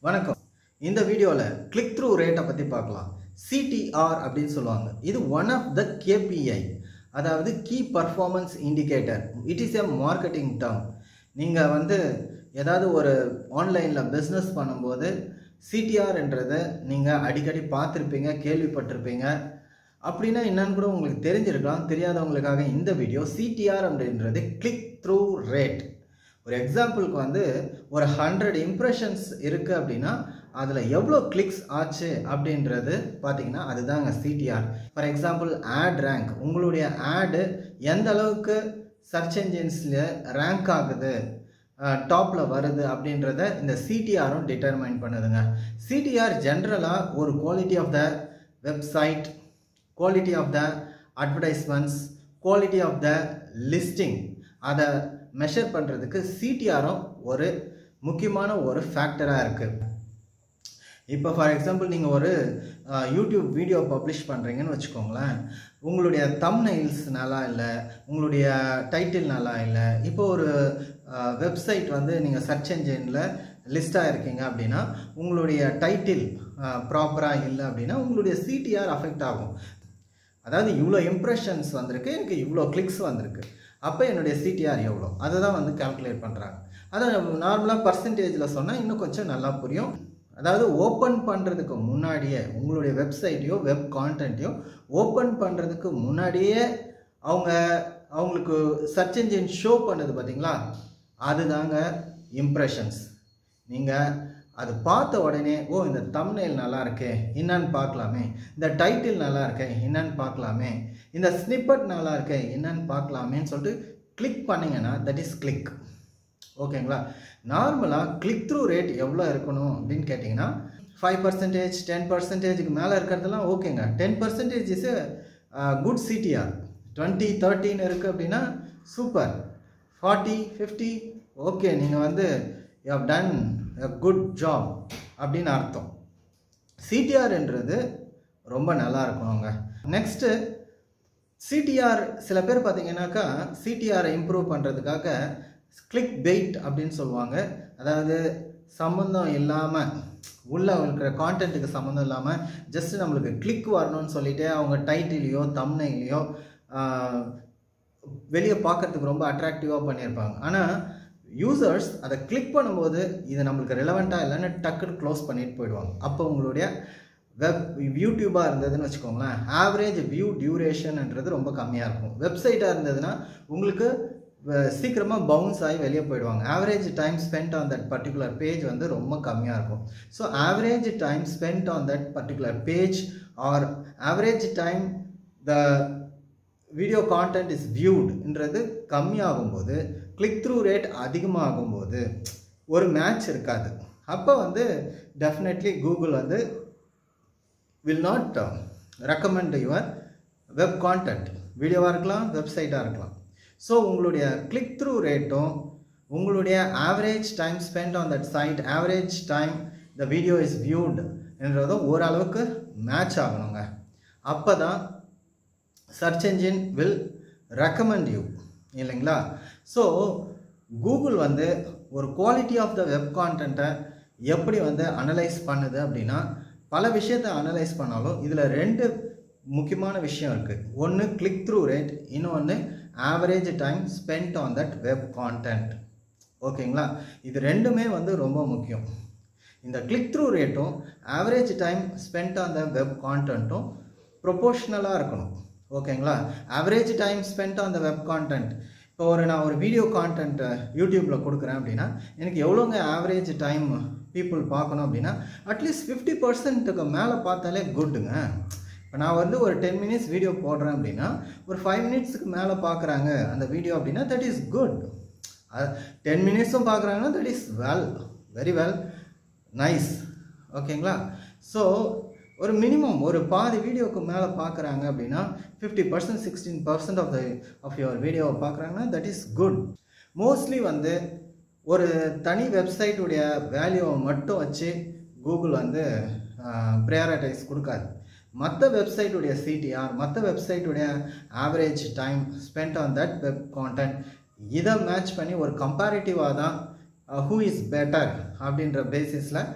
வணக்கம் இந்த வீடியோவில் கிளிக் த்ரூ ரேட்டை பற்றி பார்க்கலாம் சிடிஆர் அப்படின்னு சொல்லுவாங்க இது ஒன் ஆஃப் த கேபிஐ அதாவது key performance indicator it is a marketing term நீங்கள் வந்து ஏதாவது ஒரு ஆன்லைனில் பிஸ்னஸ் பண்ணும்போது சிடிஆர்ன்றதை நீங்கள் அடிக்கடி பார்த்துருப்பீங்க கேள்விப்பட்டிருப்பீங்க அப்படின்னா என்னன்னு கூட உங்களுக்கு தெரிஞ்சிருக்கலாம் தெரியாதவங்களுக்காக இந்த வீடியோ சிடிஆர் அப்படின்றது கிளிக் த்ரூ ரேட் ஒரு எக்ஸாம்பிளுக்கு வந்து ஒரு ஹண்ட்ரட் இம்ப்ரெஷன்ஸ் இருக்குது அப்படின்னா அதில் எவ்வளோ கிளிக்ஸ் ஆச்சு அப்படின்றது பார்த்தீங்கன்னா அதுதாங்க CTR for example ad rank உங்களுடைய ஆடு எந்த அளவுக்கு சர்ச் என்ஜின்ஸில் ரேங்க் ஆகுது டாப்பில் வருது அப்படின்றத இந்த சிடிஆரும் டிட்டர்மைன் பண்ணுதுங்க சிடிஆர் ஜென்ரலாக ஒரு quality of the website quality of the advertisements quality of the listing அதை மெஷர் பண்ணுறதுக்கு சிடிஆரும் ஒரு முக்கியமான ஒரு ஃபேக்டராக இருக்குது இப்போ ஃபார் எக்ஸாம்பிள் நீங்கள் ஒரு யூடியூப் வீடியோ பப்ளிஷ் பண்ணுறீங்கன்னு வச்சுக்கோங்களேன் உங்களுடைய தம்னைல்ஸ் நல்லா இல்லை உங்களுடைய டைட்டில் நல்லா இல்லை இப்போ ஒரு வெப்சைட் வந்து நீங்கள் சர்ச் என்ஜினில் லிஸ்ட்டாக இருக்கீங்க அப்படின்னா உங்களுடைய டைட்டில் ப்ராப்பராக இல்லை அப்படின்னா உங்களுடைய சிடிஆர் அஃபெக்ட் ஆகும் அதாவது இவ்வளோ இம்ப்ரெஷன்ஸ் வந்திருக்கு எனக்கு இவ்வளோ கிளிக்ஸ் வந்திருக்கு அப்போ என்னுடைய சிடிஆர் எவ்வளோ அதை தான் வந்து கால்குலேட் பண்ணுறாங்க அதை நார்மலாக பர்சன்டேஜில் சொன்னால் இன்னும் கொஞ்சம் நல்லா புரியும் அதாவது ஓப்பன் பண்ணுறதுக்கு முன்னாடியே உங்களுடைய வெப்சைட்டையோ வெப் கான்டென்ட்டையோ ஓப்பன் பண்ணுறதுக்கு முன்னாடியே அவங்க அவங்களுக்கு சர்ச் என்ஜின் ஷோ பண்ணுது பார்த்தீங்களா அதுதாங்க இம்ப்ரெஷன்ஸ் நீங்கள் அது பார்த்த உடனே ஓ இந்த தம்னைல் நல்லா இருக்கே என்னன்னு பார்க்கலாமே இந்த டைட்டில் நல்லா இருக்கே என்னன்னு பார்க்கலாமே இந்த ஸ்னிப்பட் நல்லா இருக்கே என்னன்னு பார்க்கலாமேன்னு சொல்லிட்டு கிளிக் பண்ணிங்கன்னா தட் இஸ் கிளிக் ஓகேங்களா நார்மலாக கிளிக் த்ரூ ரேட் எவ்வளோ இருக்கணும் அப்படின்னு கேட்டிங்கன்னா ஃபைவ் பர்சன்டேஜ் டென் பர்சன்டேஜுக்கு மேலே இருக்கிறதெல்லாம் ஓகேங்க ten percentage is good CTR twenty தேர்ட்டின்னு இருக்குது அப்படின்னா சூப்பர் ஃபார்ட்டி ஃபிஃப்டி ஓகே நீங்கள் வந்து you have done a good job அப்படின்னு அர்த்தம் சிடிஆர்ன்றது ரொம்ப நல்லா இருக்கணுங்க நெக்ஸ்ட்டு சிடிஆர் சில பேர் பார்த்தீங்கன்னாக்கா சிடிஆரை இம்ப்ரூவ் பண்ணுறதுக்காக கிளிக் பெயிட் அப்படின்னு சொல்லுவாங்க அதாவது சம்மந்தம் இல்லாமல் உள்ள இருக்கிற கான்டென்ட்டுக்கு சம்மந்தம் இல்லாமல் ஜஸ்ட் நம்மளுக்கு கிளிக் வரணும்னு சொல்லிட்டு அவங்க டைட்டிலையோ தம்னைலையோ வெளியே பார்க்கறதுக்கு ரொம்ப அட்ராக்டிவாக பண்ணியிருப்பாங்க ஆனால் யூசர்ஸ் அதை கிளிக் பண்ணும்போது இது நம்மளுக்கு ரெலவெண்ட்டாக இல்லைன்னு டக்குன்னு க்ளோஸ் பண்ணிட்டு போயிடுவாங்க அப்போ உங்களுடைய வெப் யூடியூபாக இருந்ததுன்னு வச்சுக்கோங்களேன் ஆவரேஜ் வியூ டியூரேஷன்ன்றது ரொம்ப கம்மியாக இருக்கும் வெப்சைட்டாக இருந்ததுன்னா உங்களுக்கு சீக்கிரமாக பவுன்ஸ் ஆகி வெளியே போயிடுவாங்க average time spend on that particular page வந்து ரொம்ப கம்மியாக இருக்கும் so average time spend on that particular page or average time the video content is வியூட்ன்றது கம்மியாகும்போது கிளிக் த்ரூ ரேட் அதிகமாகும்போது ஒரு மேட்ச் இருக்காது அப்போ வந்து டெஃபினெட்லி கூகுள் வந்து will not recommend your web content வீடியோவாக இருக்கலாம் வெப்சைட்டாக இருக்கலாம் ஸோ உங்களுடைய கிளிக் த்ரூ ரேட்டும் உங்களுடைய average time spend on that site average time the video is viewed என்றதும் ஓரளவுக்கு மேட்ச் ஆகணுங்க அப்போ தான் search engine will recommend you இல்லைங்களா ஸோ கூகுள் வந்து ஒரு குவாலிட்டி ஆஃப் த வெப் கான்டென்ட்டை எப்படி வந்து அனலைஸ் பண்ணுது அப்படின்னா பல விஷயத்தை அனலைஸ் பண்ணாலும் இதில் ரெண்டு முக்கியமான விஷயம் இருக்குது ஒன்று கிளிக் த்ரூ ரேட் இன்னொன்று average time spend on that web content ஓகேங்களா இது ரெண்டுமே வந்து ரொம்ப முக்கியம் இந்த கிளிக் த்ரூ ரேட்டும் average time spend on the web கான்டென்ட்டும் ப்ரொபோஷ்னலாக இருக்கணும் ஓகேங்களா average time spend on the web content இப்போ ஒரு நான் ஒரு வீடியோ கான்டென்ட் யூடியூப்பில் கொடுக்குறேன் அப்படின்னா எனக்கு எவ்வளோங்க ஆவரேஜ் டைம் பீப்புள் பார்க்கணும் அப்படின்னா அட்லீஸ்ட் ஃபிஃப்டி பர்சன்ட்டுக்கு மேலே பார்த்தாலே குட்டுங்க இப்போ நான் வந்து ஒரு டென் மினிட்ஸ் வீடியோ போடுறேன் அப்படின்னா ஒரு ஃபைவ் மினிட்ஸுக்கு மேலே பார்க்குறாங்க அந்த வீடியோ அப்படின்னா தட் இஸ் குட் டென் மினிட்ஸும் பார்க்குறாங்கன்னா that is well very well nice ஓகேங்களா ஸோ ஒரு மினிமம் ஒரு பாதி வீடியோக்கு மேலே பார்க்குறாங்க அப்படின்னா fifty percent sixteen percent of the of your வீடியோவை பார்க்குறாங்கன்னா தட் இஸ் குட் மோஸ்ட்லி வந்து ஒரு தனி வெப்சைட்டுடைய வேல்யூவை மட்டும் வச்சு கூகுள் வந்து ப்ரையாரிட்டைஸ் கொடுக்காது மற்ற வெப்சைட்டுடைய சிடிஆர் மற்ற வெப்சைட்டுடைய average time spend on that web content இதை மேட்ச் பண்ணி ஒரு கம்பேரிட்டிவாக தான் ஹூ இஸ் பெட்டர் அப்படின்ற பேசிஸில்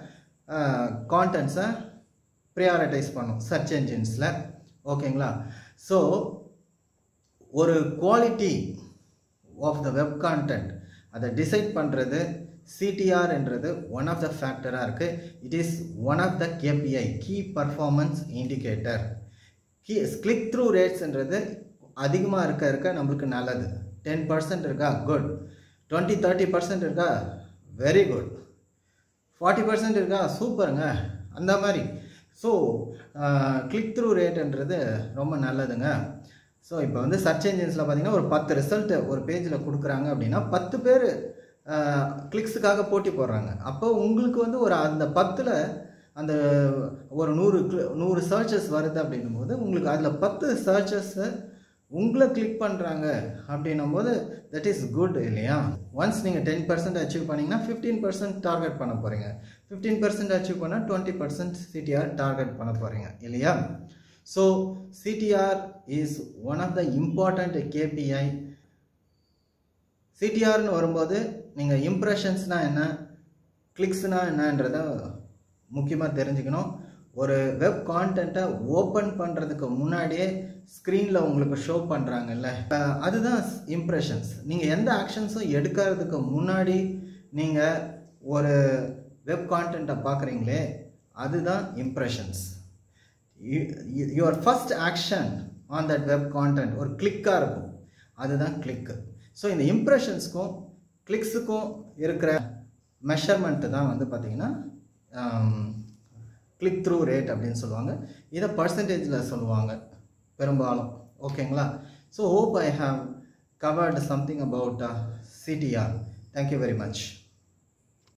கான்டென்ட்ஸை ப்ரியாரிட்டைஸ் பண்ணும் சர்ச் என்ஜின்ஸில் ஓகேங்களா ஸோ ஒரு quality of the web content அதை டிசைட் பண்ணுறது சிடிஆர்ன்றது ஒன் ஆஃப் த ஃபேக்டராக இருக்குது it is one of the KPI key performance indicator key click through ரேட்ஸ்ன்றது அதிகமாக இருக்க இருக்க நம்மளுக்கு நல்லது டென் பர்சன்ட் இருக்கா குட் டுவெண்ட்டி தேர்ட்டி பர்சன்ட் இருக்கா வெரி குட் ஃபார்ட்டி பர்சன்ட் இருக்கா சூப்பருங்க அந்த மாதிரி ஸோ கிளிக் த்ரூ ரேட்டுன்றது ரொம்ப நல்லதுங்க ஸோ இப்போ வந்து சர்ச் என்ஜின்ஸில் பார்த்தீங்கன்னா ஒரு பத்து ரிசல்ட்டு ஒரு பேஜில் கொடுக்குறாங்க அப்படின்னா பத்து பேர் கிளிக்ஸுக்காக போட்டி போடுறாங்க அப்போ உங்களுக்கு வந்து ஒரு அந்த பத்தில் அந்த ஒரு நூறு cli- நூறு சர்ச்சஸ் வருது அப்படின்னும் போது உங்களுக்கு அதில் பத்து சர்ச்சஸ்ஸை உங்களை கிளிக் பண்ணுறாங்க அப்படின்னும் போது தட் இஸ் குட் இல்லையா ஒன்ஸ் நீங்கள் டென் பர்சன்ட் அச்சீவ் பண்ணிங்கன்னா ஃபிஃப்டீன் பர்சன்ட் டார்கெட் பண்ண போகிறீங்க ஃபிஃப்டீன் பர்சன்ட் அச்சீவ் பண்ணால் டுவெண்ட்டி பர்சன்ட் சிடிஆர் டார்கெட் பண்ண போகிறீங்க இல்லையா so CTR is one of the important KPI சிடிஆர்னு வரும்போது நீங்கள் இம்ப்ரெஷன்ஸ்னால் என்ன கிளிக்ஸ்னால் என்னன்றத முக்கியமாக தெரிஞ்சுக்கணும் ஒரு வெப் கான்டென்ட்டை ஓப்பன் பண்ணுறதுக்கு முன்னாடியே ஸ்க்ரீனில் உங்களுக்கு ஷோ பண்ணுறாங்கல்ல அஹ் அதுதான் இம்ப்ரெஷன்ஸ் நீங்கள் எந்த ஆக்ஷன்ஸும் எடுக்கிறதுக்கு முன்னாடி நீங்கள் ஒரு வெப் கான்டென்ட்டை பார்க்குறீங்களே அதுதான் impressions your first action on that web content ஒரு கிளிக்காக இருக்கும் அதுதான் கிளிக்கு ஸோ இந்த இம்ப்ரெஷன்ஸ்க்கும் கிளிக்ஸுக்கும் இருக்கிற மெஷர்மெண்ட்டு தான் வந்து பார்த்திங்கன்னா கிளிக் த்ரூ ரேட் அப்படின்னு சொல்லுவாங்க இதை பர்சன்டேஜில் சொல்லுவாங்க பெரும்பாலும் ஓகேங்களா so hope I have covered something about CTR thank you very much